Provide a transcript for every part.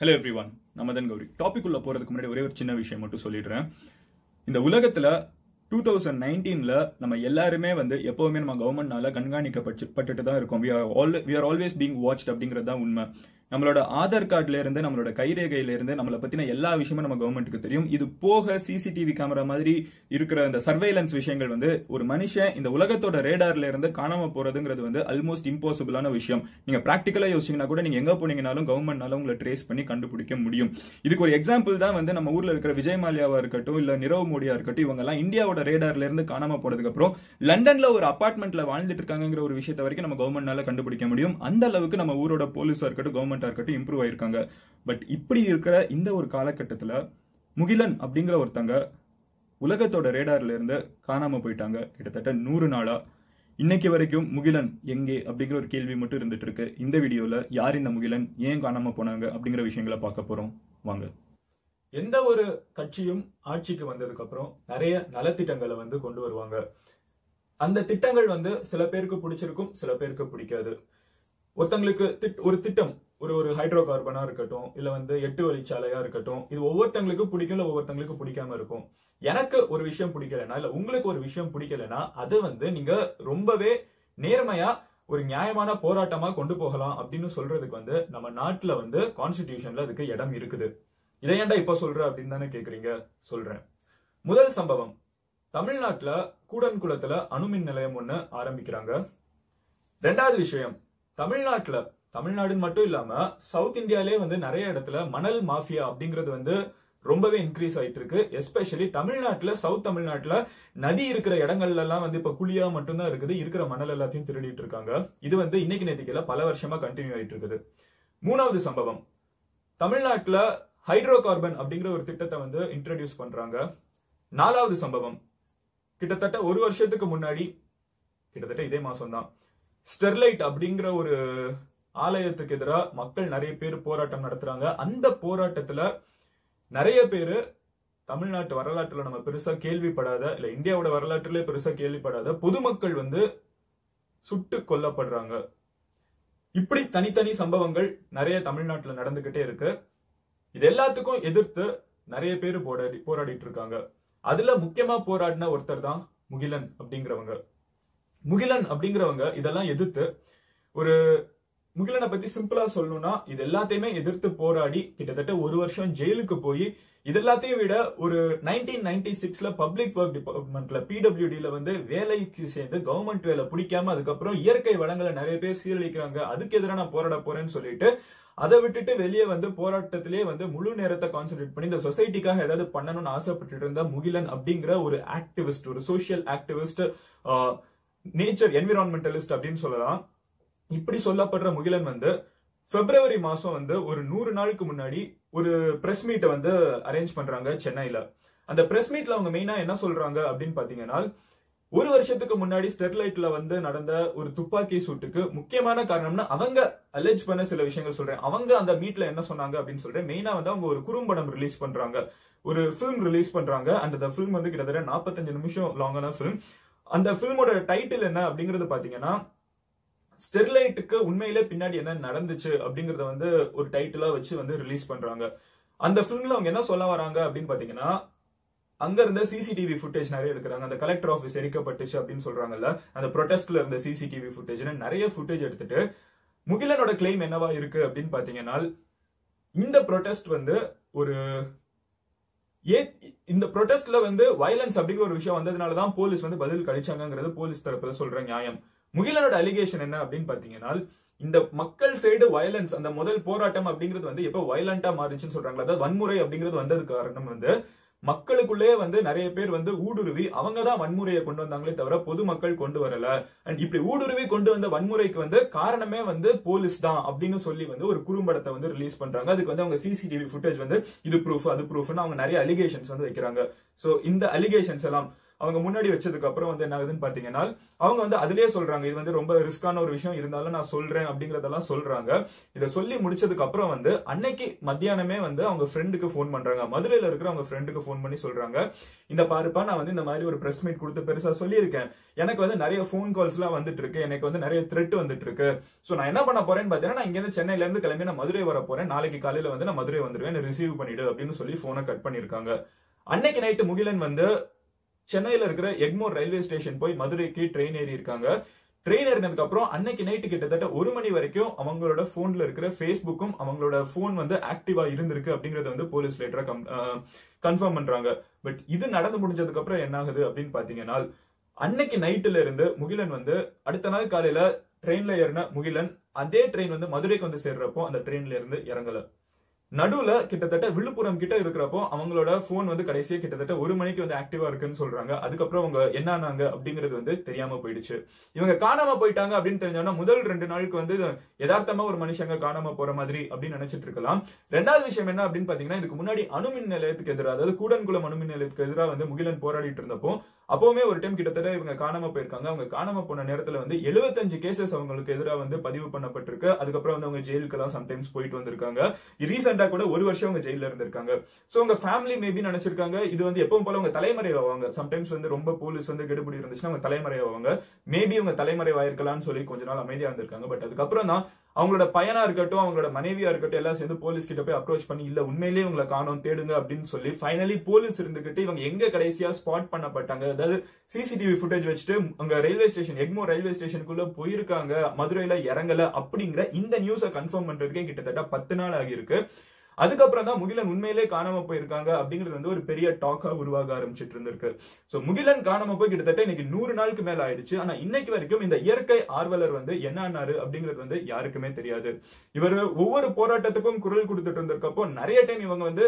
hello everyone நமதன் Gowri topic உள்ள போறதுக்கு முன்னாடி ஒரே ஒரு சின்ன விஷயம் மட்டும் சொல்லிடுறேன் இந்த உலகத்துல டூ தௌசண்ட் நைன்டீன்ல நம்ம எல்லாருமே வந்து எப்பவுமே நம்ம கவர்மெண்ட்னால கண்காணிக்கப்பட்டு தான் இருக்கோம் we are all we are always being watched அப்படிங்கிறது தான் உண்மை நம்மளோட ஆதார் கார்டுல இருந்து நம்மளோட கைரேகையில இருந்து நம்மளை பத்தின எல்லா விஷயமும் நம்ம கவர்மெண்ட்டுக்கு தெரியும் இது போக சிசிடிவி கேமரா மாதிரி இருக்கிற இந்த சர்வைலன்ஸ் விஷயங்கள் வந்து ஒரு மனுஷன் இந்த உலகத்தோட ரேடார்ல இருந்து காணாம போறதுங்கிறது வந்து ஆல்மோஸ்ட் இம்பாசிபிளான விஷயம் நீங்க பிராக்டிக்கலா யோசிச்சீங்கன்னா கூட நீங்க எங்க போனீங்கனாலும் கவர்மெண்ட்னால உங்களை ட்ரேஸ் பண்ணி கண்டுபிடிக்க முடியும் இதுக்கு ஒரு எக்ஸாம்பிள் தான் வந்து நம்ம ஊர்ல இருக்கிற விஜய் மாலியாவா இருக்கட்டும் இல்ல நிரவ் மோடியா இருக்கட்டும் இவங்க எல்லாம் இந்தியாவோட ரேடார்ல இருந்து காணாம போனதுக்கு அப்புறம் லண்டன்ல ஒரு அபார்ட்மெண்ட்ல வாழ்ந்துட்டு இருக்காங்கிற ஒரு விஷயத்தை வரைக்கும் நம்ம கவர்மெண்ட்னால கண்டுபிடிக்க முடியும் அந்த அளவுக்கு நம்ம ஊரோட போலீஸா இருக்கட்டும் கவர்மெண்டா இருக்கட்டும் இம்ப்ரூவ் ஆயிருக்காங்க பட் இப்படி இருக்கிற இந்த ஒரு காலகட்டத்துல முகிலன் அப்படிங்கிற ஒருத்தங்க உலகத்தோட ரேடார்ல இருந்து காணாம போயிட்டாங்க கிட்டத்தட்ட நூறு நாளா இன்னைக்கு வரைக்கும் முகிலன் எங்கே அப்படிங்கிற ஒரு கேள்வி மட்டும் இருந்துட்டு இருக்கு இந்த வீடியோல யார் இந்த முகிலன் ஏன் காணாம போனாங்க அப்படிங்கிற விஷயங்களை பார்க்க போறோம் வாங்க எந்த ஒரு கட்சியும் ஆட்சிக்கு வந்ததுக்கு அப்புறம் நிறைய நலத்திட்டங்களை வந்து கொண்டு வருவாங்க அந்த திட்டங்கள் வந்து சில பேருக்கு பிடிச்சிருக்கும் சில பேருக்கு பிடிக்காது ஒருத்தங்களுக்கு திட்- ஒரு திட்டம் ஒரு ஒரு ஹைட்ரோ கார்பனா இருக்கட்டும் இல்ல வந்து எட்டு வழிச்சாலையா இருக்கட்டும் இது ஒவ்வொருத்தங்களுக்கும் பிடிக்கும் இல்ல ஒவ்வொருத்தங்களுக்கு பிடிக்காம இருக்கும் எனக்கு ஒரு விஷயம் பிடிக்கலனா இல்ல உங்களுக்கு ஒரு விஷயம் பிடிக்கலனா அது வந்து நீங்க ரொம்பவே நேர்மையா ஒரு நியாயமான போராட்டமா கொண்டு போகலாம் அப்படின்னு சொல்றதுக்கு வந்து நம்ம நாட்டுல வந்து கான்ஸ்டிடியூஷன்ல அதுக்கு இடம் இருக்குது இதை ஏன்டா இப்ப சொல்ற அப்படின்னு தானே கேக்குறீங்க சொல்றேன் முதல் சம்பவம் தமிழ்நாட்டுல கூடன்குளத்துல அணுமின் நிலையம் ஒண்ணு ஆரம்பிக்கிறாங்க ரெண்டாவது விஷயம் தமிழ்நாட்டுல தமிழ்நாடுன்னு மட்டும் இல்லாம சவுத் இந்தியாலே வந்து நிறைய இடத்துல மணல் மாஃபியா அப்படிங்கிறது வந்து ரொம்பவே இன்க்ரீஸ் ஆயிட்டு இருக்கு எஸ்பெஷலி தமிழ்நாட்டுல சவுத் தமிழ்நாட்டுல நதி இருக்கிற இடங்கள்ல எல்லாம் வந்து இப்ப குழியா மட்டும்தான் இருக்குது இருக்கிற மணல் எல்லாத்தையும் திருடிட்டு இருக்காங்க இது வந்து இன்னைக்கு நேத்திக்கல பல வருஷமா கண்டினியூ ஆயிட்டு இருக்குது மூணாவது சம்பவம் தமிழ்நாட்டுல ஹைட்ரோ கார்பன் அப்படிங்கிற ஒரு திட்டத்தை வந்து இன்ட்ரடியூஸ் பண்றாங்க நாலாவது சம்பவம் கிட்டத்தட்ட ஒரு வருஷத்துக்கு முன்னாடி கிட்டத்தட்ட இதே மாசம் தான் ஸ்டெர்லைட் அப்படிங்கிற ஒரு ஆலயத்துக்கு எதிராக மக்கள் நிறைய பேர் போராட்டம் நடத்துறாங்க அந்த போராட்டத்துல நிறைய பேரு தமிழ்நாட்டு வரலாற்றுல நம்ம பெருசா கேள்விப்படாத இல்ல இந்தியாவோட வரலாற்றுல பெருசா கேள்விப்படாத பொதுமக்கள் வந்து சுட்டு கொல்லப்படுறாங்க இப்படி தனித்தனி சம்பவங்கள் நிறைய தமிழ்நாட்டுல நடந்துகிட்டே இருக்கு இது எல்லாத்துக்கும் எதிர்த்து நிறைய பேர் போராடி போராடிட்டு இருக்காங்க அதுல முக்கியமா போராடின ஒருத்தர் தான் முகிலன் அப்படிங்கிறவங்க முகிலன் அப்படிங்கிறவங்க இதெல்லாம் எதிர்த்து ஒரு முகிலனை பத்தி சிம்பிளா சொல்லணும்னா இது எல்லாத்தையுமே எதிர்த்து போராடி கிட்டத்தட்ட ஒரு வருஷம் ஜெயிலுக்கு போய் இது எல்லாத்தையும் விட ஒரு நைன்டீன் நைன்டி சிக்ஸ்ல பப்ளிக் ஒர்க் டிபார்ட்மெண்ட்ல பிடபிள்யூடில வந்து வேலைக்கு சேர்ந்து கவர்மெண்ட் வேலை பிடிக்காம அதுக்கப்புறம் இயற்கை வளங்களை நிறைய பேர் சீரழிக்கிறாங்க அதுக்கு எதிராக நான் போராட போறேன்னு சொல்லிட்டு அதை விட்டுட்டு வெளியே வந்து போராட்டத்திலே வந்து முழு நேரத்தை கான்சென்ட்ரேட் பண்ணி இந்த சொசைட்டிக்காக ஏதாவது பண்ணணும்னு ஆசைப்பட்டுட்டு இருந்த முகிலன் அப்படிங்கிற ஒரு ஆக்டிவிஸ்ட் ஒரு சோஷியல் ஆக்டிவிஸ்ட் நேச்சர் என்விரான்மெண்டலிஸ்ட் அப்படின்னு சொல்லலாம் இப்படி சொல்லப்படுற முகிலன் வந்து பிப்ரவரி மாசம் வந்து ஒரு நூறு நாளுக்கு முன்னாடி ஒரு பிரஸ் மீட்டை வந்து அரேஞ்ச் பண்றாங்க சென்னையில அந்த பிரஸ் மீட்ல அவங்க மெயினா என்ன சொல்றாங்க அப்படின்னு பாத்தீங்கன்னா ஒரு வருஷத்துக்கு முன்னாடி ஸ்டெர்லைட்ல வந்து நடந்த ஒரு துப்பாக்கி சூட்டுக்கு முக்கியமான காரணம்னா அவங்க அலெஜ் பண்ண சில விஷயங்கள் சொல்றேன் அவங்க அந்த மீட்ல என்ன சொன்னாங்க அப்படின்னு சொல்றேன் மெயினா வந்து அவங்க ஒரு குறும்படம் ரிலீஸ் பண்றாங்க ஒரு ஃபிலிம் ரிலீஸ் பண்றாங்க அண்ட் அந்த ஃபிலிம் வந்து கிட்டத்தட்ட 45 நிமிஷம் லாங்கான ஃபிலிம் அந்த ஃபிலிமோட டைட்டில் என்ன அப்படிங்கறது பாத்தீங்கன்னா ஸ்டெர்லைட்டுக்கு உண்மையிலே பின்னாடி என்ன நடந்துச்சு அப்படிங்கறத வந்து ஒரு டைட்டிலா வச்சு வந்து ரிலீஸ் பண்றாங்க அந்த ஃபிலிம்ல அவங்க என்ன சொல்ல வராங்க அப்படின்னு பாத்தீங்கன்னா அங்க இருந்த சிசிடிவி ஃபுட்டேஜ் நிறைய எடுக்கிறாங்க அந்த கலெக்டர் ஆஃபீஸ் எரிக்கப்பட்டுச்சு அப்படின்னு சொல்றாங்கல்ல அந்த ப்ரொடெஸ்ட்ல இருந்த சிசிடிவி ஃபுட்டேஜ் நிறைய ஃபுட்டேஜ் எடுத்துட்டு முகிலனோட கிளைம் என்னவா இருக்கு அப்படின்னு பாத்தீங்கன்னா இந்த ப்ரொடெஸ்ட் வந்து ஒரு ஏ இந்த ப்ரொடெஸ்ட்ல வந்து வயலன்ஸ் அப்படிங்கிற ஒரு விஷயம் வந்ததுனால தான் போலீஸ் வந்து பதில் கழிச்சாங்கங்கிறது போலீஸ் தரப்புல சொல்ற நியாயம் முகிலனோட அலிகேஷன் என்ன அப்படின்னு பாத்தீங்கன்னா இந்த மக்கள் சைடு வயலன்ஸ் அந்த முதல் போராட்டம் அப்படிங்கிறது வந்து எப்போ வயலண்டா மாறிச்சுன்னு சொல்றாங்களா அதாவது வன்முறை அப்படிங்கிறது வந்தது காரணம் வந்து மக்களுக்குள்ளே வந்து நிறைய பேர் வந்து ஊடுருவி அவங்க தான் வன்முறையை கொண்டு வந்தாங்களே தவிர பொதுமக்கள் கொண்டு வரல அண்ட் இப்படி ஊடுருவி கொண்டு வந்த வன்முறைக்கு வந்து காரணமே வந்து போலீஸ் தான் அப்படின்னு சொல்லி வந்து ஒரு குறும்படத்தை வந்து ரிலீஸ் பண்றாங்க அதுக்கு வந்து அவங்க சிசிடிவி ஃபுட்டேஜ் வந்து இது ப்ரூஃப் அது ப்ரூஃப்னு அவங்க நிறைய அலிகேஷன்ஸ் வந்து வைக்கிறாங்க சோ இந்த அலிகேஷன்ஸ் எல்லாம் அவங்க முன்னாடி வச்சதுக்கு அப்புறம் வந்து என்ன ஆகுதுன்னு பாத்தீங்கன்னா அவங்க வந்து அதுலயே சொல்றாங்க இது வந்து ரொம்ப ரிஸ்கான ஒரு விஷயம் இருந்தாலும் நான் சொல்றேன் அப்படிங்கறதெல்லாம் சொல்றாங்க இதை சொல்லி முடிச்சதுக்கு அப்புறம் வந்து அன்னைக்கு மத்தியானமே வந்து அவங்க ஃப்ரெண்டுக்கு ஃபோன் பண்றாங்க மதுரையில இருக்கிற அவங்க ஃப்ரெண்டுக்கு ஃபோன் பண்ணி சொல்றாங்க இந்த பாருப்பா நான் வந்து இந்த மாதிரி ஒரு பிரஸ் மீட் கொடுத்து பெருசா சொல்லியிருக்கேன் எனக்கு வந்து நிறைய ஃபோன் கால்ஸ் எல்லாம் வந்துட்டு இருக்கு எனக்கு வந்து நிறைய த்ரெட் வந்துட்டு இருக்கு சோ நான் என்ன பண்ண போறேன்னு பாத்தீங்கன்னா நான் இங்க இருந்து சென்னையில இருந்து கிளம்பி நான் மதுரை வர போறேன் நாளைக்கு காலையில வந்து நான் மதுரை வந்துருவேன் ரிசீவ் பண்ணிடு அப்படின்னு சொல்லி போனை கட் பண்ணிருக்காங்க அன்னைக்கு நைட்டு முகிலன் வந்து சென்னையில இருக்கிற எக்மோர் ரயில்வே ஸ்டேஷன் போய் மதுரைக்கு ட்ரெயின் ஏறி இருக்காங்க ட்ரெயின் ஏறினதுக்கு அப்புறம் அன்னைக்கு நைட்டு கிட்டத்தட்ட ஒரு மணி வரைக்கும் அவங்களோட போன்ல இருக்கிற ஃபேஸ்புக்கும் அவங்களோட போன் வந்து ஆக்டிவா இருந்திருக்கு அப்படிங்கறத வந்து போலீஸ் லேட்டரா கன்ஃபார்ம் பண்றாங்க பட் இது நடந்து முடிஞ்சதுக்கு அப்புறம் என்ன ஆகுது அப்படின்னு பாத்தீங்கன்னா அன்னைக்கு நைட்டுல இருந்து முகிலன் வந்து அடுத்த நாள் காலையில ட்ரெயின்ல ஏறின முகிலன் அதே ட்ரெயின் வந்து மதுரைக்கு வந்து சேர்றப்போ அந்த ட்ரெயின்ல இருந்து இறங்கல நடுவுல கிட்டத்தட்ட விழுப்புரம் கிட்ட இருக்கிறப்போ அவங்களோட போன் வந்து கடைசியா கிட்டத்தட்ட ஒரு மணிக்கு வந்து ஆக்டிவா இருக்குன்னு சொல்றாங்க அதுக்கப்புறம் அவங்க என்ன ஆனாங்க அப்படிங்கிறது வந்து தெரியாம போயிடுச்சு இவங்க காணாம போயிட்டாங்க அப்படின்னு தெரிஞ்சோம்னா முதல் ரெண்டு நாளுக்கு வந்து யதார்த்தமா ஒரு மனுஷங்க காணாம போற மாதிரி அப்படின்னு நினைச்சிட்டு இருக்கலாம் ரெண்டாவது விஷயம் என்ன அப்படின்னு பாத்தீங்கன்னா இதுக்கு முன்னாடி அணுமின் நிலையத்துக்கு எதிராக அதாவது கூடன்குளம் அணுமின் நிலையத்துக்கு எதிராக வந்து முகிலன் போராடிட்டு இருந்தப்போ அப்பவுமே ஒரு டைம் கிட்டத்தட்ட இவங்க காணாம போயிருக்காங்க அவங்க காணாம போன நேரத்துல வந்து எழுபத்தஞ்சு கேசஸ் அவங்களுக்கு எதிராக வந்து பதிவு பண்ணப்பட்டிருக்கு அதுக்கப்புறம் வந்து அவங்க ஜெயிலுக்கு எல்லாம் சம்டைம்ஸ் போயிட்டு வந்திருக்காங்க ரீசெண்டா கூட ஒரு வருஷம் அவங்க ஜெயில இருந்திருக்காங்க சோ உங்க ஃபேமிலி மேபி நினைச்சிருக்காங்க இது வந்து எப்பவும் போல அவங்க தலைமறை ஆவாங்க சம்டைம்ஸ் வந்து ரொம்ப போலீஸ் வந்து கெடுபிடி இருந்துச்சுன்னா அவங்க தலைமறை ஆவாங்க மேபி அவங்க தலைமறை ஆயிருக்கலாம்னு சொல்லி கொஞ்ச நாள் அமைதியா இருந்திருக்காங்க பட் அதுக்கப்புறம் தான் அவங்களோட பையனா இருக்கட்டும் அவங்களோட மனைவியா இருக்கட்டும் எல்லாம் சேர்ந்து போலீஸ் கிட்ட போய் அப்ரோச் பண்ணி இல்ல உண்மையிலேயே உங்களை காணோம் தேடுங்க அப்படின்னு சொல்லி ஃபைனலி போலீஸ் இருந்துகிட்டு இவங்க எங்க கடைசியா ஸ்பாட் பண்ணப்பட்டாங்க அதாவது சிசிடிவி ஃபுட்டேஜ் வச்சுட்டு அங்க ரயில்வே ஸ்டேஷன் எக்மோ ரயில்வே ஸ்டேஷனுக்குள்ள போயிருக்காங்க மதுரையில இறங்கல அப்படிங்கிற இந்த நியூஸை கன்ஃபார்ம் பண்றதுக்கே கிட்டத்தட்ட பத்து நாள் ஆகியிருக்கு அதுக்கப்புறம் தான் முகிலன் உண்மையிலே காணாம போயிருக்காங்க அப்படிங்கிறது வந்து ஒரு பெரிய டாக்கா உருவாக ஆரம்பிச்சிட்டு இருந்திருக்கு சோ முகிலன் காணாம போய் கிட்டத்தட்ட இன்னைக்கு நூறு நாளுக்கு மேல ஆயிடுச்சு ஆனா இன்னைக்கு வரைக்கும் இந்த இயற்கை ஆர்வலர் வந்து என்ன ஆனாரு அப்படிங்கிறது வந்து யாருக்குமே தெரியாது இவர் ஒவ்வொரு போராட்டத்துக்கும் குரல் கொடுத்துட்டு இருந்திருக்கப்போ நிறைய டைம் இவங்க வந்து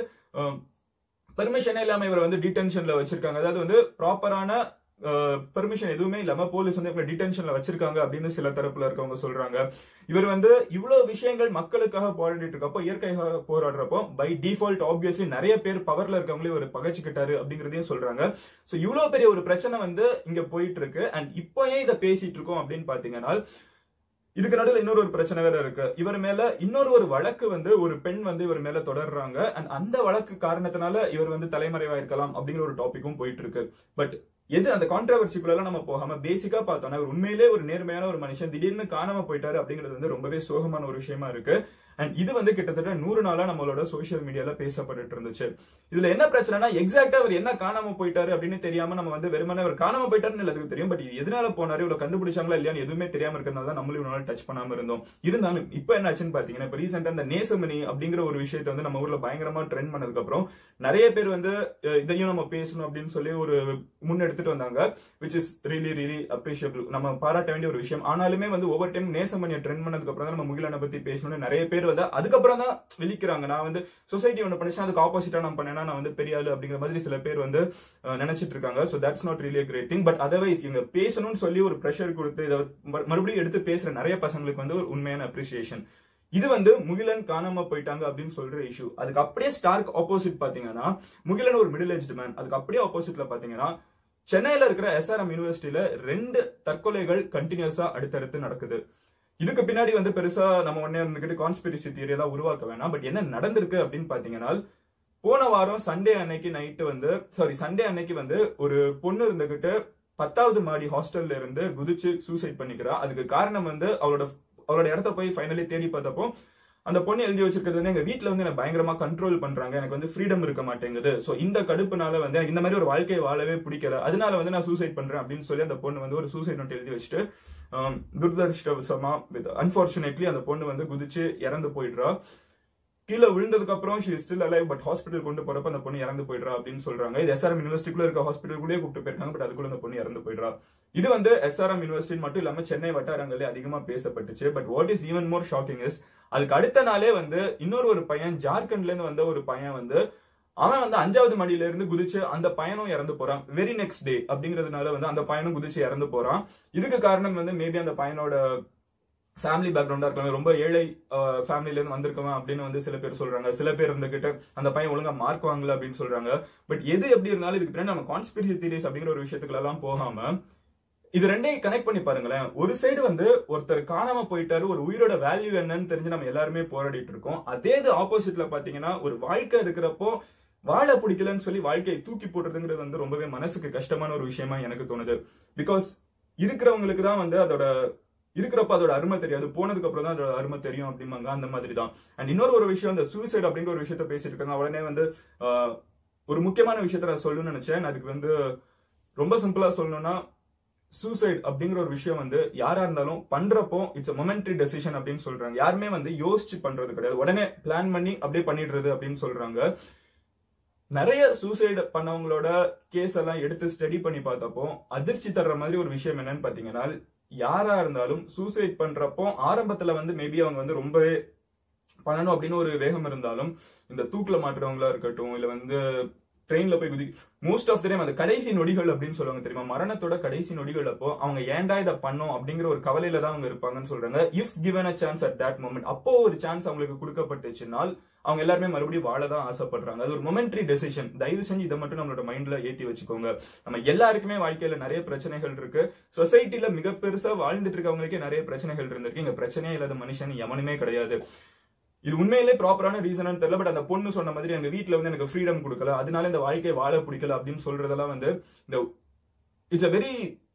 பெர்மிஷனே இல்லாம இவரை வந்து டிடென்ஷன்ல வச்சிருக்காங்க அதாவது வந்து ப்ராப்பரான பெர்மிஷன் எதுவுமே இல்லாம போலீஸ் வந்து இவங்க டிடென்ஷன்ல வச்சிருக்காங்க அப்படின்னு சில தரப்புல இருக்கவங்க சொல்றாங்க இவர் வந்து இவ்வளவு விஷயங்கள் மக்களுக்காக போராடிட்டு இருக்கப்போ இயற்கையாக போராடுறப்போ பை டிஃபால்ட் ஆப்வியஸ்லி நிறைய பேர் பவர்ல இருக்கவங்களே ஒரு பகைச்சுக்கிட்டாரு அப்படிங்கறதையும் சொல்றாங்க சோ இவ்வளவு பெரிய ஒரு பிரச்சனை வந்து இங்க போயிட்டு இருக்கு அண்ட் இப்போ ஏன் இதை பேசிட்டு இருக்கோம் அப்படின்னு பாத்தீங்கன்னா இதுக்கு நடுவில் இன்னொரு ஒரு பிரச்சனை வேற இருக்கு இவர் மேல இன்னொரு ஒரு வழக்கு வந்து ஒரு பெண் வந்து இவர் மேல தொடர்றாங்க அண்ட் அந்த வழக்கு காரணத்தினால இவர் வந்து தலைமறைவா இருக்கலாம் அப்படிங்கிற ஒரு டாபிக்கும் போயிட்டு இருக்கு பட் எது அந்த கான்ட்ரவர்சிக்குள்ள நம்ம போகாம பேசிக்கா பார்த்தோம்னா ஒரு உண்மையிலே ஒரு நேர்மையான ஒரு மனுஷன் திடீர்னு காணாம போயிட்டாரு அப்படிங்கிறது வந்து ரொம்பவே சோகமான ஒரு விஷயமா இருக்கு அண்ட் இது வந்து கிட்டத்தட்ட நூறு நாளா நம்மளோட சோசியல் மீடியால பேசப்பட்டு இருந்துச்சு இதுல என்ன பிரச்சனைனா எக்ஸாக்டா அவர் என்ன காணாம போயிட்டாரு அப்படின்னு தெரியாம நம்ம வந்து வெறுமனே அவர் காணாம போயிட்டாருன்னு எல்லாத்துக்கும் தெரியும் பட் எதனால போனாரு இவ்வளவு கண்டுபிடிச்சாங்களா இல்லையான்னு எதுவுமே தெரியாம இருக்கிறதுனால தான் நம்மளும் இவ்வளவு டச் பண்ணாம இருந்தோம் இருந்தாலும் இப்ப என்ன ஆச்சுன்னு பாத்தீங்கன்னா இப்ப ரீசெண்டா இந்த நேசமணி அப்படிங்கிற ஒரு விஷயத்தை வந்து நம்ம ஊர்ல பயங்கரமா ட்ரெண்ட் பண்ணதுக்கு அப்புறம் நிறைய பேர் வந்து இதையும் நம்ம பேசணும் அப்படின்னு சொல்லி ஒரு முன்னெடுத்துட்டு வந்தாங்க which is really really appreciable நம்ம பாராட்ட வேண்டிய ஒரு விஷயம் ஆனாலுமே வந்து ஒவ்வொரு டைம் நேசமணியை ட்ரெண்ட் பண்ணதுக்கு அப்புறம் தான் நம்ம முகிலனை பத்தி பேசணும்னு நிறைய பேர் வந்து அதுக்கப்புறம் தான் வெளிக்கிறாங்க நான் வந்து சொசைட்டி ஒன்று பண்ணிச்சா அதுக்கு ஆப்போசிட்டா நான் பண்ணேன்னா நான் வந்து பெரிய ஆளு அப்படிங்கிற மாதிரி சில பேர் வந்து நினைச்சிட்டு இருக்காங்க so that's not really great thing but otherwise இவங்க பேசணும்னு சொல்லி ஒரு ப்ரெஷர் கொடுத்து இதை மறுபடியும் எடுத்து பேசுற நிறைய பசங்களுக்கு வந்து ஒரு உண்மையான அப்ரிசியேஷன் இது வந்து முகிலன் காணாம போயிட்டாங்க அப்படின்னு சொல்ற இஷ்யூ அதுக்கு அப்படியே ஸ்டார்க் ஆப்போசிட் பாத்தீங்கன்னா முகிலன் ஒரு மிடில் ஏஜ் மேன் அதுக்கு அப்படியே ஆப்போசிட்ல பாத்தீங்கன்னா சென்னையில இருக்கிற எஸ்ஆர்எம் யூனிவர்சிட்டியில ரெண்டு தற்கொலைகள் கண்டினியூஸா அடுத்தடுத்து நடக்குது இதுக்கு பின்னாடி வந்து பெருசா நம்ம உடனே இருந்துகிட்டு கான்ஸ்பிரசி தியரி எல்லாம் உருவாக்க வேணாம் பட் என்ன நடந்திருக்கு அப்படின்னு பாத்தீங்கன்னா போன வாரம் சண்டே அன்னைக்கு நைட்டு வந்து சாரி சண்டே அன்னைக்கு வந்து ஒரு பொண்ணு இருந்துகிட்டு பத்தாவது மாடி ஹாஸ்டல்ல இருந்து குதிச்சு சூசைட் பண்ணிக்கிறா அதுக்கு காரணம் வந்து அவளோட அவளோட இடத்த போய் ஃபைனலி தேடி பார்த்தப்போ அந்த பொண்ணு எழுதி வச்சிருக்கிறது வந்து எங்க வீட்டுல வந்து எனக்கு பயங்கரமா கண்ட்ரோல் பண்றாங்க எனக்கு வந்து ஃப்ரீடம் இருக்க மாட்டேங்குது சோ இந்த கடுப்புனால வந்து எனக்கு இந்த மாதிரி ஒரு வாழ்க்கையை வாழவே பிடிக்கல அதனால வந்து நான் சூசைட் பண்றேன் அப்படின்னு சொல்லி அந்த பொண்ணு வந்து ஒரு சூசைட் நோட் எழுதி வச்சுட்டு துர்தர்ஷ்டவசமா வித் அன்பார்ச்சுனேட்லி அந்த பொண்ணு வந்து குதிச்சு இறந்து போயிடுறா கீழே விழுந்ததுக்கு அப்புறம் she still alive but hospital கொண்டு போறப்ப அந்த பொண்ணு இறந்து போயிடுறா அப்படின்னு சொல்றாங்க இது எஸ்ஆர்எம் யூனிவர்சிட்டிக்குள்ள இருக்க ஹாஸ்பிட்டல் கூட கூப்பிட்டு போயிருக்காங்க பட் அதுக்குள்ள அந்த பொண்ணு இறந்து போயிடுறா இது வந்து எஸ்ஆர்எம் யூனிவர்சிட்டி மட்டும் இல்லாம சென்னை வட்டாரங்களே அதிகமா பேசப்பட்டுச்சு but what is even more shocking is அதுக்கு அடுத்த நாளே வந்து இன்னொரு ஒரு பையன் ஜார்க்கண்ட்ல இருந்து வந்த ஒரு பையன் வந்து அவன் வந்து அஞ்சாவது மடியில இருந்து குதிச்சு அந்த பையனும் இறந்து போறான் வெரி நெக்ஸ்ட் டே அப்படிங்கறதுனால வந்து அந்த பையனும் குதிச்சு இறந்து போறான் இதுக்கு காரணம் வந்து மேபி அந்த பையனோட ஃபேமிலி பேக்ரவுண்டா இருக்கலாம் ரொம்ப ஏழை ஃபேமிலில இருந்து வந்திருக்கவன் அப்படின்னு வந்து சில பேர் சொல்றாங்க சில பேர் இருந்துகிட்டு அந்த பையன் ஒழுங்கா மார்க் வாங்கல அப்படின்னு சொல்றாங்க பட் எது எப்படி இருந்தாலும் இதுக்கு பின்னாடி நம்ம கான்ஸ்பிரசி தியரிஸ் அப்படிங்கிற ஒரு விஷயத்துக்குள்ள எல்லாம் போகாம இது ரெண்டையும் கனெக்ட் பண்ணி பாருங்களேன் ஒரு சைடு வந்து ஒருத்தர் காணாம போயிட்டாரு ஒரு உயிரோட வேல்யூ என்னன்னு தெரிஞ்சு நம்ம எல்லாருமே போராடிட்டு இருக்கோம் அதே இது ஆப்போசிட்ல பாத்தீங்கன்னா ஒரு வாழ்க்கை இருக்கிறப்போ வாழ பிடிக்கலன்னு சொல்லி வாழ்க்கையை தூக்கி போடுறதுங்கிறது வந்து ரொம்பவே மனசுக்கு கஷ்டமான ஒரு விஷயமா எனக்கு தோணுது பிகாஸ் இருக்கிறவங்களுக்கு தான் வந்து அதோட இருக்கிறப்ப அதோட அருமை தெரியாது போனதுக்கு அப்புறம் தான் அதோட அருமை தெரியும் அப்படிம்பாங்க அந்த மாதிரி தான் அண்ட் இன்னொரு ஒரு விஷயம் அந்த சூசைட் அப்படிங்கிற ஒரு விஷயத்த பேசிட்டு இருக்காங்க உடனே வந்து ஆஹ், ஒரு முக்கியமான விஷயத்த நான் சொல்லணும்னு நினைச்சேன் அதுக்கு வந்து ரொம்ப சிம்பிளா சொல்லணும்னா சூசைட் அப்படிங்கிற ஒரு விஷயம் வந்து யாரா இருந்தாலும் பண்றப்போ இட்ஸ் மொமெண்ட்ரி டெசிஷன் அப்படின்னு சொல்றாங்க யாருமே வந்து யோசிச்சு பண்றது கிடையாது உடனே பிளான் பண்ணி அப்படியே பண்ணிடுறது அப்படின்னு சொல்றாங்க நிறைய சூசைடு பண்ணவங்களோட கேஸ் எல்லாம் எடுத்து ஸ்டடி பண்ணி பார்த்தப்போ அதிர்ச்சி தர்ற மாதிரி ஒரு விஷயம் என்னன்னு பாத்தீங்கன்னா யாரா இருந்தாலும் சூசைட் பண்றப்போ ஆரம்பத்துல வந்து மேபி அவங்க வந்து ரொம்பவே பண்ணணும் அப்படின்னு ஒரு வேகம் இருந்தாலும் இந்த தூக்குல மாட்டுறவங்களா இருக்கட்டும் இல்ல வந்து ட்ரெயின்ல போய் குதி மோஸ்ட் ஆஃப் த டைம் அந்த கடைசி நொடிகள் அப்படின்னு சொல்லுவாங்க தெரியுமா மரணத்தோட கடைசி நொடிகள் அப்போ அவங்க ஏன்டா இதை பண்ணோம் அப்படிங்கிற ஒரு கவலையில தான் அவங்க இருப்பாங்கன்னு சொல்றாங்க if given a chance at that moment அப்போ ஒரு சான்ஸ் அவங்களுக்கு கொடுக்கப்பட்டுச்சுனால் அவங்க எல்லாருமே மறுபடியும் வாழ தான் ஆசைப்படுறாங்க அது ஒரு மொமெண்ட்ரி டெசிஷன் தயவு செஞ்சு இதை மட்டும் நம்மளோட மைண்ட்ல ஏத்தி வச்சுக்கோங்க நம்ம எல்லாருக்குமே வாழ்க்கையில நிறைய பிரச்சனைகள் இருக்கு சொசைட்டில மிக பெருசா வாழ்ந்துட்டு இருக்கவங்களுக்கே நிறைய பிரச்சனைகள் இருந்திருக்கு இங்க பிரச்சனையே இல்லாத மனுஷன் எவனுமே கிடையாது இது உண்மையிலே ப்ராப்பரான ரீசன் தெரியல பட் அந்த பொண்ணு சொன்ன மாதிரி எங்க வீட்ல வந்து எனக்கு ஃப்ரீடம் கொடுக்கல அதனால இந்த வாழ்க்கையை வாழ பிடிக்கல அப்படின்னு சொல்றதெல்லாம் வந்து இந்த இட்ஸ் a வெரி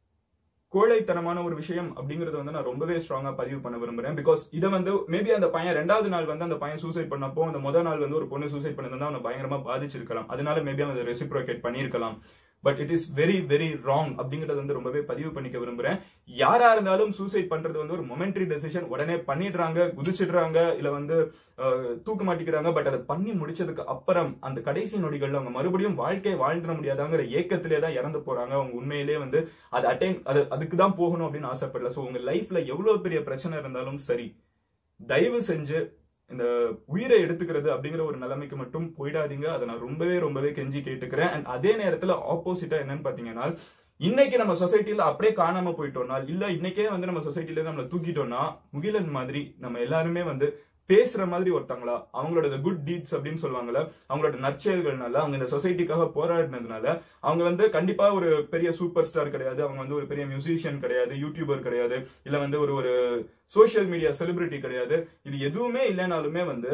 கோழைத்தனமான ஒரு விஷயம் அப்படிங்கறத வந்து நான் ரொம்பவே ஸ்ட்ராங்கா பதிவு பண்ண விரும்புறேன் பிகாஸ் இதை வந்து மேபி அந்த பையன் ரெண்டாவது நாள் வந்து அந்த பையன் சூசைட் பண்ணப்போ அந்த முதல் நாள் வந்து ஒரு பொண்ணு சூசைட் பண்ணதுன்னா அவனை பயங்கரமா பாதிச்சிருக்கலாம் அதனால மேபி அவன் ரெசிப்ரோகேட் பண்ணியிருக்கலாம் but it is very very wrong அப்படிங்கறத வந்து ரொம்பவே பதிவு பண்ணிக்க விரும்புறேன் யாரா இருந்தாலும் சூசைட் பண்றது வந்து ஒரு மொமெண்ட்ரி டெசிஷன் உடனே பண்ணிடுறாங்க குதிச்சிடுறாங்க இல்ல வந்து அஹ், தூக்க மாட்டிக்கிறாங்க பட் அதை பண்ணி முடிச்சதுக்கு அப்புறம் அந்த கடைசி நொடிகள்ல அவங்க மறுபடியும் வாழ்க்கையை வாழ்ந்துட முடியாதாங்கிற ஏக்கத்திலே தான் இறந்து போறாங்க அவங்க உண்மையிலேயே வந்து அது அட்டைன் அது அதுக்கு தான் போகணும் அப்படின்னு ஆசைப்படல சோ உங்க லைஃப்ல எவ்வளவு பெரிய பிரச்சனை இருந்தாலும் சரி தயவு செஞ்சு இந்த உயிரை எடுத்துக்கிறது அப்படிங்கிற ஒரு நிலைமைக்கு மட்டும் போயிடாதீங்க அதை நான் ரொம்பவே ரொம்பவே கெஞ்சி கேட்டுக்கிறேன் அண்ட் அதே நேரத்துல ஆப்போசிட்டா என்னன்னு பாத்தீங்கன்னா இன்னைக்கு நம்ம சொசைட்டில அப்படியே காணாம போயிட்டோம்னா இல்ல இன்னைக்கே வந்து நம்ம சொசைட்டில நம்மள தூக்கிட்டோம்னா முகிலன் மாதிரி நம்ம எல்லாருமே வந்து பேசுற மாதிரி ஒருத்தங்களா அவங்களோட குட் டீட்ஸ் அப்படின்னு சொல்லுவாங்கல்ல அவங்களோட நற்செயல்கள்னால அவங்க இந்த சொசைட்டிக்காக போராடினதுனால அவங்க வந்து கண்டிப்பா ஒரு பெரிய சூப்பர் ஸ்டார் கிடையாது அவங்க வந்து ஒரு பெரிய மியூசிஷியன் கிடையாது யூடியூபர் கிடையாது இல்ல வந்து ஒரு ஒரு சோஷியல் மீடியா செலிபிரிட்டி கிடையாது இது எதுவுமே இல்லைனாலுமே வந்து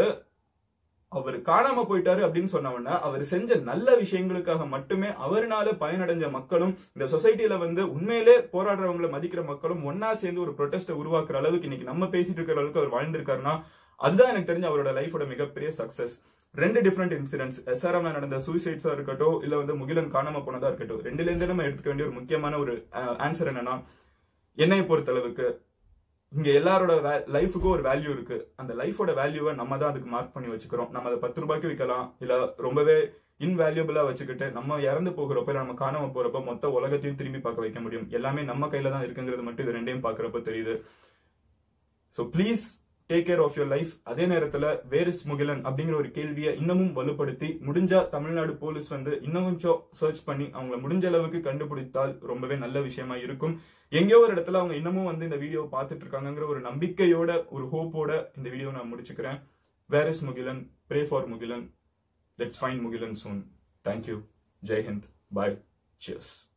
அவர் காணாம போயிட்டாரு அப்படின்னு சொன்ன உடனே அவர் செஞ்ச நல்ல விஷயங்களுக்காக மட்டுமே அவர்னால பயனடைஞ்ச மக்களும் இந்த சொசைட்டில வந்து உண்மையிலே போராடுறவங்களை மதிக்கிற மக்களும் ஒன்னா சேர்ந்து ஒரு ப்ரொடெஸ்ட்டை உருவாக்குற அளவுக்கு இன்னைக்கு நம்ம பேசிட்டு இருக்கிற அளவுக்கு அவர் வாழ்ந்திருக்காருன்னா அதுதான் எனக்கு தெரிஞ்ச அவரோட லைஃபோட மிகப்பெரிய சக்சஸ் ரெண்டு டிஃப்ரெண்ட் இன்சிடென்ட்ஸ் எஸ்ஆர்எம்ல நடந்த சூசைட்ஸா இருக்கட்டும் இல்ல வந்து முகிலன் காணாம போனதா இருக்கட்டும் ரெண்டுல இருந்து நம்ம எடுத்துக்க வேண்டிய ஒரு முக்கியமான ஒரு ஆன்சர் என்னன்னா என்னை பொறுத்தளவுக்கு இங்க எல்லாரோட லைஃபுக்கும் ஒரு வேல்யூ இருக்கு அந்த லைஃபோட வேல்யூவை நம்ம தான் அதுக்கு மார்க் பண்ணி வச்சுக்கிறோம் நம்ம அதை பத்து ரூபாய்க்கு விற்கலாம் இல்ல ரொம்பவே இன்வேல்யூபிளா வச்சுக்கிட்டு நம்ம இறந்து போகிறப்ப இல்ல நம்ம காணாம போறப்ப மொத்த உலகத்தையும் திரும்பி பார்க்க வைக்க முடியும் எல்லாமே நம்ம கையில தான் இருக்குங்கிறது மட்டும் இது ரெண்டையும் பாக்குறப்ப தெரியுது so please take care of your life அதே நேரத்துல வேர் இஸ் முகிலன் அப்படிங்கிற ஒரு கேள்வியை இன்னமும் வலுப்படுத்தி முடிஞ்சா தமிழ்நாடு போலீஸ் வந்து இன்னும் கொஞ்சம் சர்ச் பண்ணி அவங்கள முடிஞ்ச அளவுக்கு கண்டுபிடித்தால் ரொம்பவே நல்ல விஷயமா இருக்கும் எங்கேயோ ஒரு இடத்துல அவங்க இன்னமும் வந்து இந்த வீடியோ பார்த்துட்டு இருக்காங்கங்கிற ஒரு நம்பிக்கையோட ஒரு ஹோப்போட இந்த வீடியோ நான் முடிச்சுக்கிறேன் where is Mugilan pray for Mugilan let's find Mugilan soon thank you Jai Hind bye cheers